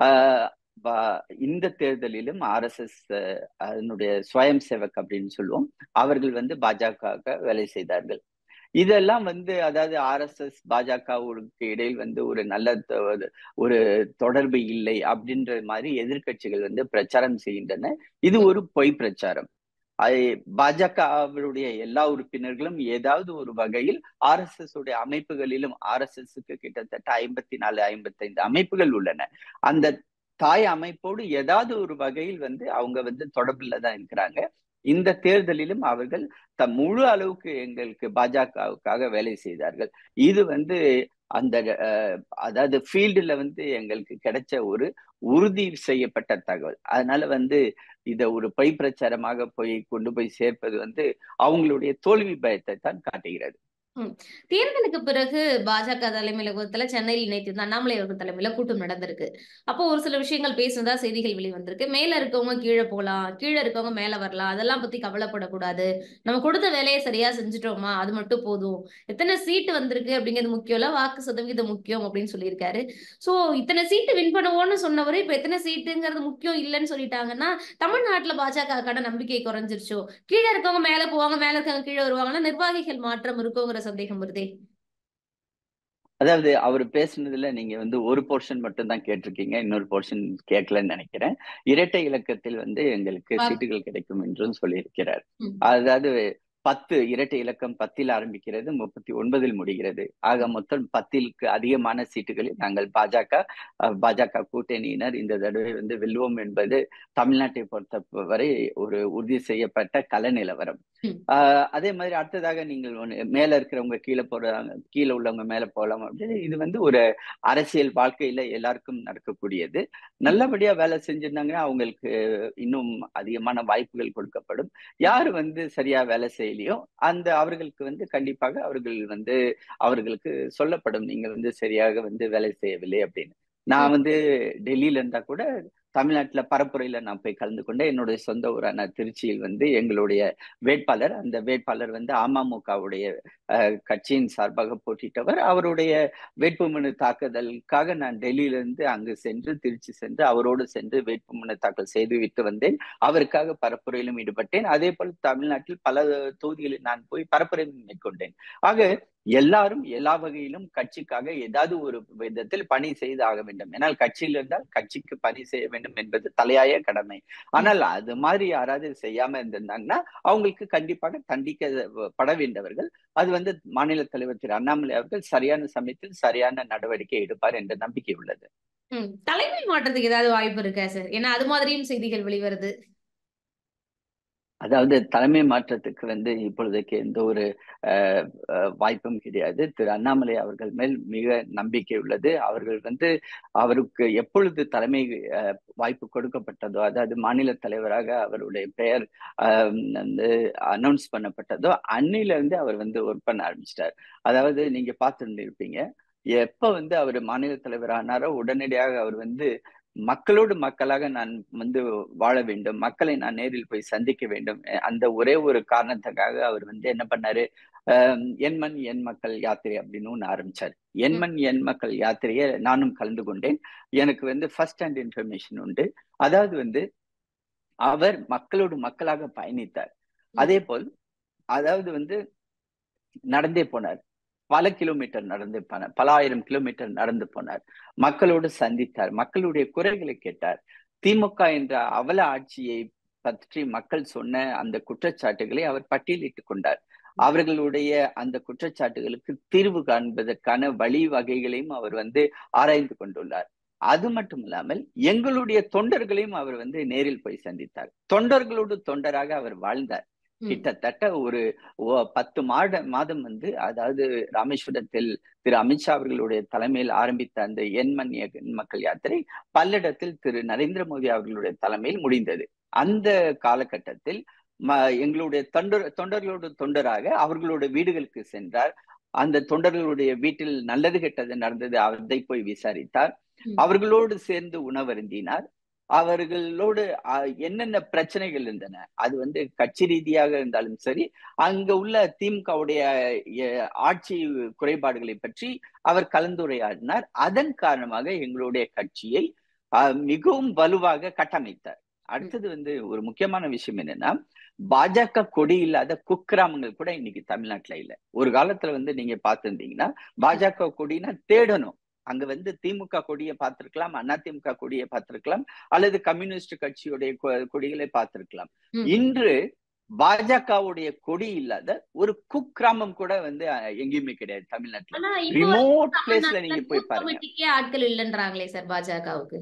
இந்த தேர்தலிலும் ஆர் எஸ் எஸ் அதனுடைய ஸ்வயம் சேவக் அப்படின்னு சொல்லுவோம் அவர்கள் வந்து பாஜக வேலை செய்தார்கள் இதெல்லாம் வந்து அதாவது ஆர் எஸ் எஸ் பாஜகவுக்கு இடையில் வந்து ஒரு நல்ல ஒரு தொடர்பு இல்லை அப்படின்ற மாதிரி எதிர்கட்சிகள் வந்து பிரச்சாரம் செய்கின்றன இது ஒரு பொய் பிரச்சாரம் பாஜகவுடைய எல்லா உறுப்பினர்களும் ஏதாவது ஒரு வகையில் ஆர் எஸ் எஸ் உடைய அமைப்புகளிலும் ஆர் எஸ் எஸ்க்கு கிட்டத்தட்ட ஐம்பத்தி நாலு ஐம்பத்தி ஐந்து அமைப்புகள் உள்ளன அந்த தாய் அமைப்போடு ஏதாவது ஒரு வகையில் வந்து அவங்க வந்து தொடர்பில் தான் இருக்கிறாங்க இந்த தேர்தலிலும் அவர்கள் தம் முழு அளவுக்கு எங்களுக்கு பாஜகவுக்காக வேலை செய்தார்கள் இது வந்து அந்த அதாவது ஃபீல்டுல வந்து எங்களுக்கு கிடைச்ச ஒரு உறுதி செய்யப்பட்ட தகவல் அதனால வந்து இத ஒரு பை பிரச்சாரமாக போய் கொண்டு போய் சேர்ப்பது வந்து அவங்களுடைய தோல்வி பயத்தை தான் காட்டுகிறது தேர்தலுக்கு பிறகு பாஜக தலைமையில சென்னையில் நேற்று அண்ணாமலை அவர்கள் தலைமையில கூட்டம் நடந்திருக்கு அப்போ ஒரு சில விஷயங்கள் பேசுனதா செய்திகள் வெளிவந்திருக்கு மேல இருக்கவங்க கீழே போலாம் கீழே இருக்கவங்க மேல வரலாம் அதெல்லாம் பத்தி கவலைப்படக்கூடாது நம்ம கொடுத்த வேலையை சரியா செஞ்சுட்டோமா அது மட்டும் போதும் எத்தனை சீட்டு வந்திருக்கு அப்படிங்கிறது முக்கியம் இல்ல வாக்கு சதவீதம் முக்கியம் அப்படின்னு சொல்லியிருக்காரு சோ இத்தனை சீட்டு வின் பண்ணுவோம்னு சொன்னவரு இப்ப எத்தனை சீட்டுங்கிறது முக்கியம் இல்லைன்னு சொல்லிட்டாங்கன்னா தமிழ்நாட்டுல பாஜகக்கான நம்பிக்கை குறைஞ்சிருச்சோ கீழே இருக்கவங்க மேல போவாங்க மேல இருக்கவங்க கீழே வருவாங்கன்னா நிர்வாகிகள் மாற்றம் இருக்குங்கிற சந்தேகம் வருதே அதாவது அவர் பேசுனதுல நீங்க வந்து ஒரு போர்ஷன் மட்டும் தான் கேட்டிருக்கீங்க இன்னொரு போர்ஷன் கேட்கலன்னு நினைக்கிறேன் இரட்டை இலக்கத்தில் வந்து எங்களுக்கு சீட்டுகள் கிடைக்கும் என்றும் சொல்லியிருக்கிறார் அதாவது பத்து இரட்டை இலக்கம் பத்தில் ஆரம்பிக்கிறது முப்பத்தி ஒன்பதில் முடிகிறது ஆக மொத்தம் பத்திற்கு அதிகமான சீட்டுகளில் நாங்கள் பாஜக பாஜக கூட்டணியினர் இந்த தடவை வந்து வெல்வோம் என்பது தமிழ்நாட்டை பொறுத்த வரை ஒரு உறுதி செய்யப்பட்ட கள நிலவரம் ஆஹ் அதே மாதிரி அடுத்ததாக நீங்கள் ஒண்ணு மேல இருக்கிறவங்க கீழே போறாங்க கீழே உள்ளவங்க மேல போகலாம் அப்படின்னு இது வந்து ஒரு அரசியல் வாழ்க்கையில எல்லாருக்கும் நடக்கக்கூடியது நல்லபடியா வேலை செஞ்சிருந்தாங்கன்னா அவங்களுக்கு இன்னும் அதிகமான வாய்ப்புகள் கொடுக்கப்படும் யாரு வந்து சரியா வேலை செய்யலையோ அந்த அவர்களுக்கு வந்து கண்டிப்பாக அவர்கள் வந்து அவர்களுக்கு சொல்லப்படும் நீங்க வந்து சரியாக வந்து வேலை செய்யவில்லை அப்படின்னு நான் வந்து டெல்லியில இருந்தா கூட தமிழ்நாட்டுல பரப்புரையில நான் போய் கலந்து கொண்டேன் என்னுடைய சொந்த ஊரான திருச்சியில் வந்து எங்களுடைய வேட்பாளர் அந்த வேட்பாளர் வந்து அமமுகவுடைய கட்சியின் சார்பாக போட்டியிட்டவர் அவருடைய வேட்புமனு தாக்குதலுக்காக நான் டெல்லியிலிருந்து அங்கு சென்று திருச்சி சென்று அவரோடு சென்று வேட்புமனு தாக்கல் செய்து விட்டு வந்தேன் அவருக்காக பரப்புரையிலும் ஈடுபட்டேன் அதே போல் தமிழ்நாட்டில் பல தொகுதிகளில் நான் போய் பரப்புரையும் மேற்கொண்டேன் ஆக எல்லாரும் எல்லா வகையிலும் கட்சிக்காக ஏதாவது ஒரு விதத்தில் பணி செய்து ஆக வேண்டும் ஏன்னால் கட்சியில் இருந்தால் கட்சிக்கு பணி செய்ய வேண்டும் என்பது தலையாய கடமை ஆனால் அது மாதிரி யாராவது செய்யாம இருந்திருந்தாங்கன்னா அவங்களுக்கு கண்டிப்பாக தண்டிக்கப்பட வேண்டவர்கள் அது வந்து மாநில தலைவர் திரு அண்ணாமலை அவர்கள் சரியான சமயத்தில் சரியான நடவடிக்கை எடுப்பார் என்ற நம்பிக்கை உள்ளது தலைமை மாற்றத்துக்கு ஏதாவது வாய்ப்பு இருக்கா சார் ஏன்னா அது மாதிரியும் செய்திகள் வெளிவருது அதாவது தலைமை மாற்றத்துக்கு வந்து இப்பொழுதைக்கு எந்த ஒரு வாய்ப்பும் கிடையாது திரு அண்ணாமலை அவர்கள் மேல் மிக நம்பிக்கை உள்ளது அவர்கள் வந்து அவருக்கு எப்பொழுது தலைமை வாய்ப்பு கொடுக்கப்பட்டதோ அதாவது மாநில தலைவராக அவருடைய பெயர் வந்து அனௌன்ஸ் பண்ணப்பட்டதோ அன்னில இருந்து அவர் வந்து ஒர்க் பண்ண ஆரம்பிச்சிட்டார் அதாவது நீங்க பார்த்துருந்துருப்பீங்க எப்ப வந்து அவர் மாநில தலைவர் ஆனாரோ உடனடியாக அவர் வந்து மக்களோடு மக்களாக நான் வந்து வாழ வேண்டும் மக்களை நான் நேரில் போய் சந்திக்க வேண்டும் அந்த ஒரே ஒரு காரணத்துக்காக அவர் வந்து என்ன பண்ணாரு என் மண் என் மக்கள் யாத்திரை அப்படின்னு ஒன்று ஆரம்பிச்சார் என் மண் என் மக்கள் யாத்திரையை நானும் கலந்து கொண்டேன் எனக்கு வந்து ஃபர்ஸ்ட் ஹேண்ட் இன்ஃபர்மேஷன் உண்டு அதாவது வந்து அவர் மக்களோடு மக்களாக பயணித்தார் அதே போல் அதாவது வந்து நடந்தே போனார் பல கிலோமீட்டர் நடந்து போனார் பல ஆயிரம் கிலோமீட்டர் நடந்து போனார் மக்களோடு சந்தித்தார் மக்களுடைய குரல்களை கேட்டார் திமுக என்ற அவல ஆட்சியை பற்றி மக்கள் சொன்ன அந்த குற்றச்சாட்டுகளை அவர் பட்டியலிட்டுக் கொண்டார் அவர்களுடைய அந்த குற்றச்சாட்டுகளுக்கு தீர்வு காண்பதற்கான வழிவகைகளையும் அவர் வந்து ஆராய்ந்து கொண்டுள்ளார் அது மட்டும் இல்லாமல் எங்களுடைய தொண்டர்களையும் அவர் வந்து நேரில் போய் சந்தித்தார் தொண்டர்களோடு தொண்டராக அவர் வாழ்ந்தார் கிட்டத்தட்ட ஒரு பத்து மாத மாதம் வந்து அதாவது ராமேஸ்வரத்தில் திரு அமித்ஷா அவர்களுடைய தலைமையில் ஆரம்பித்த அந்த என் மண் மக்கள் யாத்திரை பல்லடத்தில் திரு நரேந்திர மோடி அவர்களுடைய தலைமையில் முடிந்தது அந்த காலகட்டத்தில் எங்களுடைய தொண்டர் தொண்டர்களோடு தொண்டராக அவர்களோட வீடுகளுக்கு சென்றார் அந்த தொண்டர்களுடைய வீட்டில் நல்லது கெட்டது நடந்தது அதை போய் விசாரித்தார் அவர்களோடு சேர்ந்து உணவருந்தினார் அவர்களோடு என்னென்ன பிரச்சனைகள் இருந்தன அது வந்து கட்சி ரீதியாக இருந்தாலும் சரி அங்க உள்ள திமுகவுடைய ஆட்சி குறைபாடுகளை பற்றி அவர் கலந்துரையாடினார் அதன் காரணமாக எங்களுடைய கட்சியை மிகவும் வலுவாக கட்டமைத்தார் அடுத்தது வந்து ஒரு முக்கியமான விஷயம் என்னன்னா பாஜக கொடி இல்லாத குக்கிராமங்கள் கூட இன்னைக்கு தமிழ்நாட்டுல இல்ல ஒரு காலத்துல வந்து நீங்க பார்த்திருந்தீங்கன்னா பாஜக கொடினா தேடணும் அங்க வந்து திமுக கொடியை பார்த்திருக்கலாம் அதிமுக கொடியை பார்த்திருக்கலாம் அல்லது கம்யூனிஸ்ட் கட்சியுடைய கொடிகளை பார்த்திருக்கலாம் இன்று பாஜகவுடைய கொடி இல்லாத ஒரு குக்கிராமம் கூட வந்து எங்கேயுமே கிடையாது தமிழ்நாட்டுல ரிமோட் பிளேஸ்ல நீங்க போய் பாருங்க ஆட்கள் இல்லைன்றாங்களே சார் பாஜகவுக்கு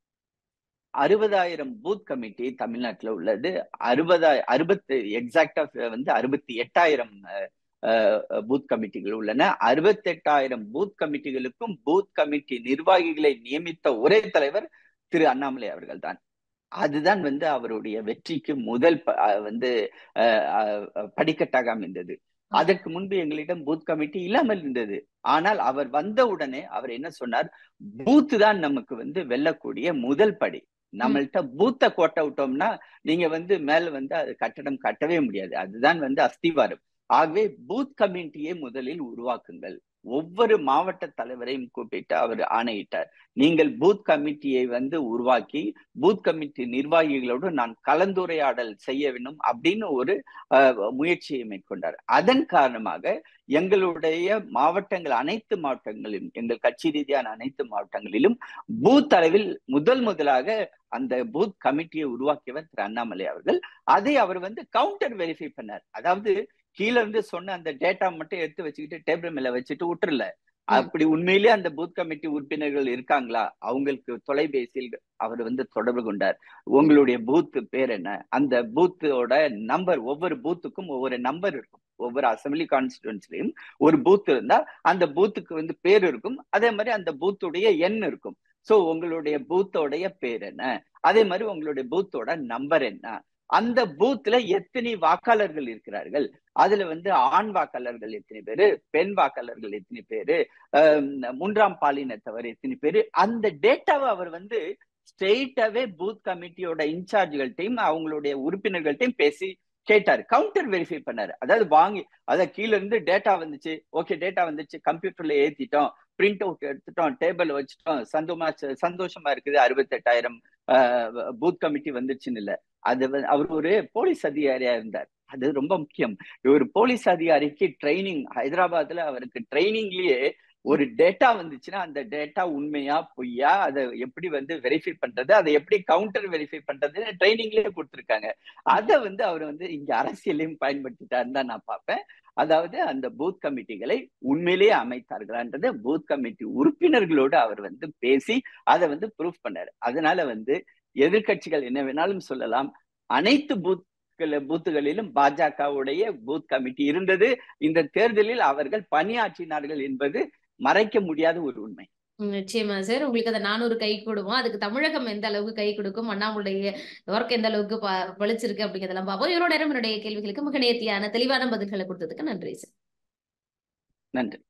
அறுபதாயிரம் பூத் கமிட்டி தமிழ்நாட்டுல உள்ளது அறுபதாயிரம் அறுபத்து எக்ஸாக்டா வந்து அறுபத்தி எட்டாயிரம் பூத் கமிட்டிகள் உள்ளன அறுபத்தி எட்டாயிரம் பூத் கமிட்டிகளுக்கும் பூத் கமிட்டி நிர்வாகிகளை நியமித்த ஒரே தலைவர் திரு அண்ணாமலை அவர்கள் தான் அதுதான் வந்து அவருடைய வெற்றிக்கு முதல் வந்து படிக்கட்டாக அமைந்தது அதற்கு முன்பு எங்களிடம் பூத் கமிட்டி இல்லாமல் இருந்தது ஆனால் அவர் வந்த உடனே அவர் என்ன சொன்னார் பூத்து தான் நமக்கு வந்து வெல்லக்கூடிய முதல் படி நம்மள்கிட்ட பூத்த கோட்டை விட்டோம்னா நீங்க வந்து மேல வந்து அது கட்டடம் கட்டவே முடியாது அதுதான் வந்து அஸ்திவாரம் ஆகவே பூத் கமிட்டியை முதலில் உருவாக்குங்கள் ஒவ்வொரு மாவட்ட தலைவரையும் கூப்பிட்டு அவர் ஆணையிட்டார் நீங்கள் பூத் கமிட்டியை வந்து உருவாக்கி பூத் கமிட்டி நிர்வாகிகளோடு நான் கலந்துரையாடல் செய்ய வேண்டும் அப்படின்னு ஒரு முயற்சியை மேற்கொண்டார் அதன் காரணமாக எங்களுடைய மாவட்டங்கள் அனைத்து மாவட்டங்களிலும் எங்கள் கட்சி ரீதியான அனைத்து மாவட்டங்களிலும் பூத் அளவில் முதல் முதலாக அந்த பூத் கமிட்டியை உருவாக்கியவர் திரு அண்ணாமலை அவர்கள் அதை அவர் வந்து கவுண்டர் வெரிஃபை பண்ணார் அதாவது கீழே இருந்து சொன்ன அந்த டேட்டா மட்டும் எடுத்து வச்சுக்கிட்டு டேபிள் மேல வச்சுட்டு விட்டுறல அப்படி உண்மையிலேயே அந்த பூத் கமிட்டி உறுப்பினர்கள் இருக்காங்களா அவங்களுக்கு தொலைபேசியில் அவர் வந்து தொடர்பு கொண்டார் உங்களுடைய பூத் பேர் என்ன அந்த பூத்தோட நம்பர் ஒவ்வொரு பூத்துக்கும் ஒவ்வொரு நம்பர் இருக்கும் ஒவ்வொரு அசம்பிளி கான்ஸ்டிடுவன்சிலையும் ஒரு பூத் இருந்தா அந்த பூத்துக்கு வந்து பேர் இருக்கும் அதே மாதிரி அந்த பூத்துடைய எண் இருக்கும் சோ உங்களுடைய பூத்தோடைய பேர் என்ன அதே மாதிரி உங்களுடைய பூத்தோட நம்பர் என்ன அந்த பூத்ல எத்தனை வாக்காளர்கள் இருக்கிறார்கள் அதுல வந்து ஆண் வாக்காளர்கள் எத்தனை பேரு பெண் வாக்காளர்கள் எத்தனை பேரு மூன்றாம் பாலினத்தவர் எத்தனை பேரு அந்த டேட்டாவை அவர் வந்து ஸ்ட்ரெயிட்டாவே பூத் கமிட்டியோட இன்சார்ஜ்கள்ட்டையும் அவங்களுடைய உறுப்பினர்கள்ட்டையும் பேசி கேட்டாரு கவுண்டர் வெரிஃபை பண்ணாரு அதாவது வாங்கி அதாவது கீழ இருந்து டேட்டா வந்துச்சு ஓகே டேட்டா வந்துச்சு கம்ப்யூட்டர்ல ஏத்திட்டோம் பிரிண்ட் அவுட் எடுத்துட்டோம் டேபிள் வச்சுட்டோம் சந்தோமா சந்தோஷமா இருக்குது அறுபத்தெட்டாயிரம் பூத் கமிட்டி வந்துச்சுன்னு இல்ல அது அவர் ஒரு போலீஸ் அதிகாரியா இருந்தார் அது ரொம்ப முக்கியம் ஒரு போலீஸ் அதிகாரிக்கு ட்ரைனிங் ஹைதராபாத்ல அவருக்கு ட்ரைனிங்லயே ஒரு டேட்டா வந்துச்சுன்னா அந்த டேட்டா உண்மையா பொய்யா அதை எப்படி வந்து வெரிஃபை பண்றது அதை எப்படி கவுண்டர் வெரிஃபை பண்றதுன்னு ட்ரைனிங்லயே கொடுத்துருக்காங்க அதை வந்து அவர் வந்து இங்க அரசியலையும் பயன்படுத்திட்டாருன்னு தான் நான் பார்ப்பேன் அதாவது அந்த பூத் கமிட்டிகளை உண்மையிலேயே அமைத்தார்களான்றது பூத் கமிட்டி உறுப்பினர்களோடு அவர் வந்து பேசி அதை வந்து ப்ரூஃப் பண்ணாரு அதனால வந்து எதிர்கட்சிகள் என்ன வேணாலும் சொல்லலாம் அனைத்து பூத் பூத்துகளிலும் பாஜகவுடைய பூத் கமிட்டி இருந்தது இந்த தேர்தலில் அவர்கள் பணியாற்றினார்கள் என்பது மறைக்க முடியாத ஒரு உண்மை நிச்சயமா சார் உங்களுக்கு அந்த நானூறு கை கொடுவோம் அதுக்கு தமிழகம் எந்த அளவுக்கு கை கொடுக்கும் அண்ணாமுடைய ஒர்க் எந்த அளவுக்கு பழிச்சிருக்கு அப்படிங்கிறதெல்லாம் பார்ப்போம் இவரோட நேரம் என்னுடைய கேள்விகளுக்கு மிக நேர்த்தியான தெளிவான பதில்களை கொடுத்ததுக்கு நன்றி சார் நன்றி